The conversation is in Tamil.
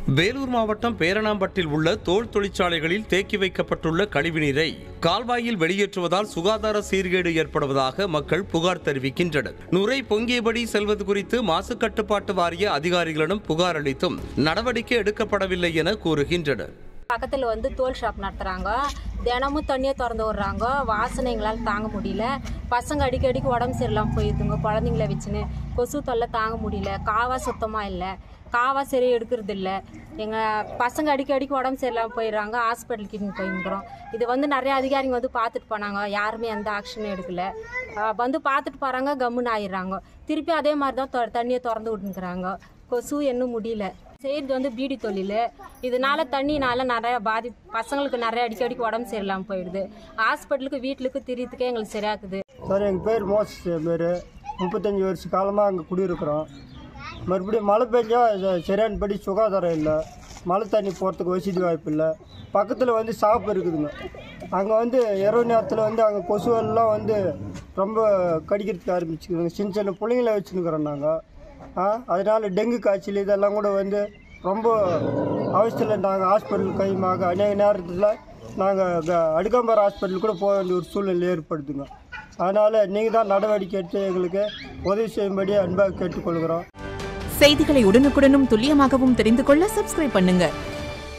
வேலூர் மாவட்டம் பேரணாம்பட்டில் உள்ள தோல் தொழிற்சாலைகளில் தேக்கி வைக்கப்பட்டுள்ள கழிவுநீரை கால்வாயில் வெளியேற்றுவதால் சுகாதார சீர்கேடு ஏற்படுவதாக மக்கள் புகார் தெரிவிக்கின்றனர் நுரை பொங்கியபடி செல்வது குறித்து மாசு கட்டுப்பாட்டு வாரிய அதிகாரிகளிடம் புகார் அளித்தும் நடவடிக்கை எடுக்கப்படவில்லை என கூறுகின்றனர் பக்கத்தில் வந்து தோல் ஷாப் நடத்துகிறாங்க தினமும் தண்ணியை திறந்து விட்றாங்க வாசனை எங்களால் தாங்க முடியல பசங்க அடிக்கடிக்கு உடம்பு சரியில்லாமல் போயிடுதுங்க குழந்தைங்கள வச்சுன்னு கொசு தொல்லை தாங்க முடியல காவா சுத்தமாக இல்லை காவா சரி எடுக்கிறது இல்லை எங்கள் பசங்க அடிக்கடிக்கு உடம்பு சரியில்லாமல் போயிடுறாங்க ஹாஸ்பிட்டலுக்கு போயிருக்கிறோம் இது வந்து நிறைய அதிகாரிங்க வந்து பார்த்துட்டு போனாங்க யாருமே எந்த ஆக்ஷனும் எடுக்கல ஆஹ் வந்து பார்த்துட்டு போகிறாங்க கம்முன்னு ஆயிடுறாங்க திருப்பி அதே மாதிரி தான் தொ- தண்ணியை திறந்து விட்டுருக்குறாங்க கொசு இன்னும் முடியல செய்கிறது வந்து பீடி தொழில் இதனால தண்ணினால நிறைய பாதி பசங்களுக்கு நிறைய அடிக்கடிக்கு உடம்பு சரியில்லாமல் போயிடுது ஹாஸ்பிட்டலுக்கு வீட்டுக்கு திரியத்துக்கே எங்களுக்கு சரியாக்குது சார் எங்கள் பேர் மோசஸ் பேர் முப்பத்தஞ்சு வருஷ காலமாக அங்கே குடியிருக்கிறோம் மறுபடியும் மழை பெஞ்சா இது சரியானபடி சுகாதாரம் இல்லை மழை தண்ணி போகிறதுக்கு வசதி வாய்ப்பு இல்லை பக்கத்தில் வந்து ஷாப் இருக்குதுங்க அங்கே வந்து இரவு நேரத்தில் வந்து அங்கே கொசுவெல்லாம் வந்து ரொம்ப கடிக்கிறதுக்கு ஆரம்பிச்சுக்குதுங்க சின்ன சின்ன பிள்ளைங்கள வச்சுருக்கிறோம் நாங்கள் ஆ அதனால் டெங்கு காய்ச்சல் இதெல்லாம் கூட வந்து ரொம்ப அவசியத்தில் நாங்கள் ஹாஸ்பிட்டல் கைமாக அநேக நேரத்தில் நாங்கள் அடுக்காம்பாறை ஹாஸ்பிட்டல் கூட போக வேண்டிய ஒரு சூழ்நிலை ஏற்படுத்துங்க அதனால் நீங்கள் தான் நடவடிக்கை எடுத்து எங்களுக்கு உதவி செய்யும்படி அன்பாக கேட்டுக்கொள்கிறோம் செய்திகளை உடனுக்குடனும் துல்லியமாகவும் தெரிந்து கொள்ள சப்ஸ்கிரைப் பண்ணுங்க